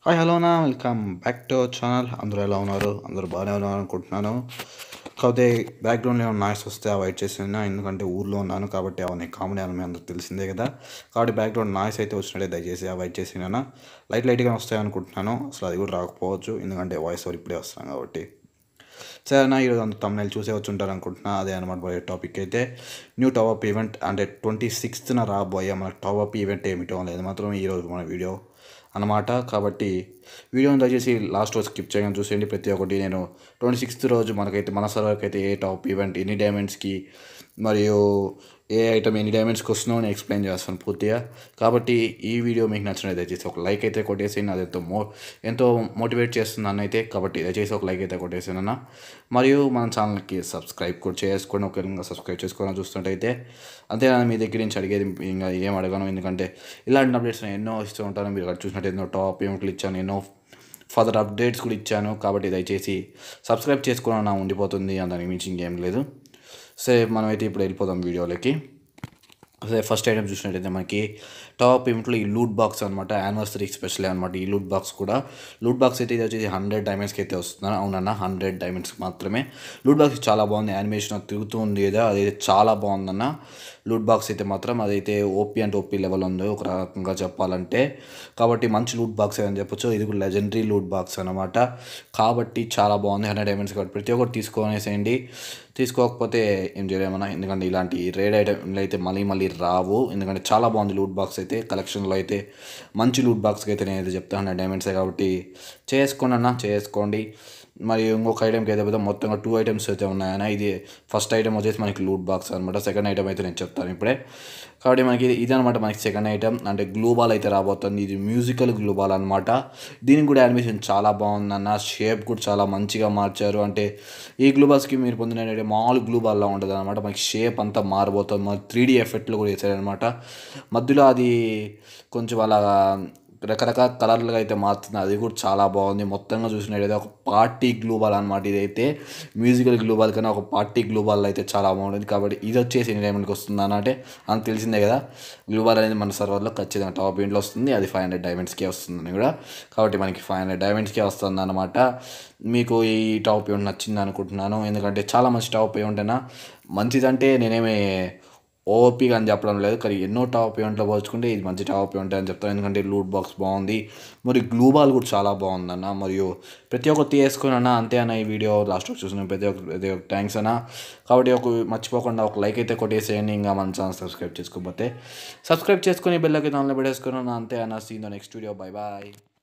hi hello అన్న welcome back to our channel అందరూ ఎలా ఉన్నారు అందరూ బాగానే ఉన్నారు అనుకుంటున్నాను కాకపోతే బ్యాక్గ్రౌండ్లో ఏమైనా నాయిస్ వస్తే అవాయిడ్ చేసిన ఎందుకంటే ఊర్లో ఉన్నాను కాబట్టి అవన్నీ కామెడీ అని మీ అందరికి తెలిసిందే కదా కాబట్టి బ్యాక్గ్రౌండ్ నాయిస్ అయితే వచ్చినట్టే దయచేసి అవాయిడ్ చేసిన లైట్ లైట్గా వస్తాయి అనుకుంటున్నాను అసలు అది కూడా రాకపోవచ్చు ఎందుకంటే వాయిస్ ఓవర్ ఇప్పుడే వస్తాను కాబట్టి సరే అన్న ఈరోజు అంత తమిళ చూసే వచ్చి ఉంటారు అనుకుంటున్నా అదే అనమాట పోయే టాపిక్ అయితే న్యూ టాప్ ఈవెంట్ అంటే ట్వంటీ సిక్స్త్న రాబోయే మన టాప్ ఈవెంట్ ఏమిటో అనేది మాత్రం ఈరోజు మన వీడియో అనమాట కాబట్టి వీడియోని దయచేసి లాస్ట్ రోజు స్కిప్ చేయడం చూసేయండి ప్రతి ఒక్కటి నేను ట్వంటీ సిక్స్త్ రోజు మనకైతే మన సర్వర్కి అయితే ఏ టాప్ ఈవెంట్ ఎన్ని డైమండ్స్కి మరియు ఏ ఐటమ్ ఎన్ని డైమండ్స్కి వస్తుందో నేను ఎక్స్ప్లెయిన్ చేస్తాను పూర్తిగా కాబట్టి ఈ వీడియో మీకు నచ్చినది దయచేసి ఒక లైక్ అయితే కొట్టేసేయండి అది ఎంతో మో ఎంతో మోటివేట్ చేస్తుంది నన్ను అయితే కాబట్టి దయచేసి ఒక లైక్ అయితే కొట్టేసాను అన్న మరియు మన ఛానల్కి సబ్స్క్రైబ్ కూడా చేసుకోండి ఒకవేళ సబ్స్క్రైబ్ చేసుకోవాలని చూస్తుంటే అంతేనా మీ దగ్గర నుంచి అడిగేది ఇంకా ఏం అడగను ఎందుకంటే ఇలాంటి అప్డేట్స్ నేను ఎన్నో ఇస్తూ ఉంటాను మీరు అక్కడ చూసినట్టు ఎన్నో టాప్ ఏమిట్లు ఇచ్చాను ఎన్నో ఫర్దర్ అప్డేట్స్ కూడా ఇచ్చాను కాబట్టి దయచేసి సబ్స్క్రైబ్ చేసుకోవడం నా ఉండిపోతుంది దానికి మించి ఇంకేం లేదు సరే మనమైతే ఇప్పుడు వెళ్ళిపోదాం వీడియోలోకి అదే ఫస్ట్ ఐటమ్ చూసినట్టయితే మనకి టాప్ పేమెంట్లో ఈ లూట్ బాక్స్ అనమాట యానివర్సరీ స్పెషల్ అనమాట ఈ లూట్ బాక్స్ కూడా లూట్ బాక్స్ అయితే ఇది వచ్చేసి హండ్రెడ్ డైమండ్స్కి అయితే వస్తుంది అవునన్న హండ్రెడ్ డైమండ్స్ మాత్రమే లూట్ బాక్స్ చాలా బాగుంది యానిమేషన్ తిరుగుతూ ఉంది కదా అదైతే చాలా బాగుందన్న లూట్ బాక్స్ అయితే మాత్రం అదైతే ఓపీ అంటే ఓపీ లెవెల్ ఉంది ఒక రకంగా చెప్పాలంటే కాబట్టి మంచి లూట్ బాక్స్ అని చెప్పొచ్చు ఇది కూడా లెజెండరీ లూట్ బాక్స్ అనమాట కాబట్టి చాలా బాగుంది హండ్రెడ్ డైమండ్స్ కాబట్టి ప్రతి ఒక్కటి తీసుకొనేసేయండి తీసుకోకపోతే ఏం చేయలేమన్నా ఎందుకంటే ఇలాంటి రేడ్ ఐటమ్లు అయితే మళ్ళీ మళ్ళీ రావు ఎందుకంటే చాలా బాగుంది లూట్ బాక్స్ అయితే కలెక్షన్లో అయితే మంచి లూట్ బాక్స్కి అయితే నేను అయితే చెప్తాను హండ్రెడ్ డైమండ్సే కాబట్టి చేసుకోండి అన్న చేసుకోండి మరి ఇంకొక ఐటమ్కి అయితే పోతే మొత్తంగా టూ ఐటమ్స్ అయితే ఉన్నాయన్న ఇది ఫస్ట్ ఐటమ్ వచ్చేసి మనకి లూట్ బాక్స్ అనమాట సెకండ్ ఐటమ్ అయితే నేను చెప్తాను ఇప్పుడే కాబట్టి మనకి ఇది ఇది అనమాట మనకి సెకండ్ ఐటమ్ అంటే గ్లూబాల్ అయితే రాబోతుంది ఇది మ్యూజికల్ గ్లూబాల్ అనమాట దీనికి కూడా యానిమేషన్ చాలా బాగుందన్న షేప్ కూడా చాలా మంచిగా మార్చారు అంటే ఈ గ్లూబాల్స్కి మీరు పొందిన మామూలు గ్లూబాల్లా ఉంటుంది అనమాట మనకి షేప్ అంతా మారిపోతుంది మన త్రీ డీ ఎఫెక్ట్లు కూడా వేసారనమాట మధ్యలో అది కొంచెం అలా రకరకాల కలర్లుగా అయితే మారుతుంది అది కూడా చాలా బాగుంది మొత్తంగా చూసినట్టయితే ఒక పార్టీ గ్లూబాల్ అనమాట ఇదైతే మ్యూజికల్ గ్లూబాల్ కన్నా ఒక పార్టీ గ్లూబాల్ అయితే చాలా బాగుంటుంది కాబట్టి ఇది వచ్చేసి ఎన్ని డైమండ్కి వస్తుంది అంటే అని తెలిసిందే కదా గ్లూబాల్ అనేది మన సర్వర్లో ఖచ్చితంగా టాప్ ఇంట్లో వస్తుంది అది ఫైవ్ హండ్రెడ్ డైమండ్స్కే వస్తుంది కూడా కాబట్టి మనకి ఫైవ్ హండ్రెడ్ డైమండ్స్కే వస్తుంది అనమాట మీకు ఈ టాప్ ఈవెంట్ నచ్చింది అనుకుంటున్నాను ఎందుకంటే చాలా మంచి టాప్ ఈవెంటేనా మంచిదంటే నేనేమి ఓపీగా అని చెప్పడం లేదు కానీ ఎన్నో టాప్ ఈవెంట్లో పోల్చుకుంటే ఇది మంచి టాప్ ఈవెంట్ అని చెప్తాను ఎందుకంటే లూట్ బాక్స్ బాగుంది మరి గ్లూబాల్ కూడా చాలా బాగుందన్న మరియు ప్రతి ఒక్కరు తీసుకుని అన్న అంతే అన్న ఈ వీడియో లాస్ట్ చూసిన ప్రతి ఒక్క ప్రతి ఒక్క థ్యాంక్స్ అన్న కాబట్టి ఒక మర్చిపోకుండా ఒక లైక్ అయితే కొట్టేసేయండి ఇంకా మన ఛానల్ సబ్స్క్రైబ్ చేసుకోకపోతే సబ్స్క్రైబ్ చేసుకుని బెల్లకి దానిలో పెట్టేసుకుని అంతే అన్న see the next video bye bye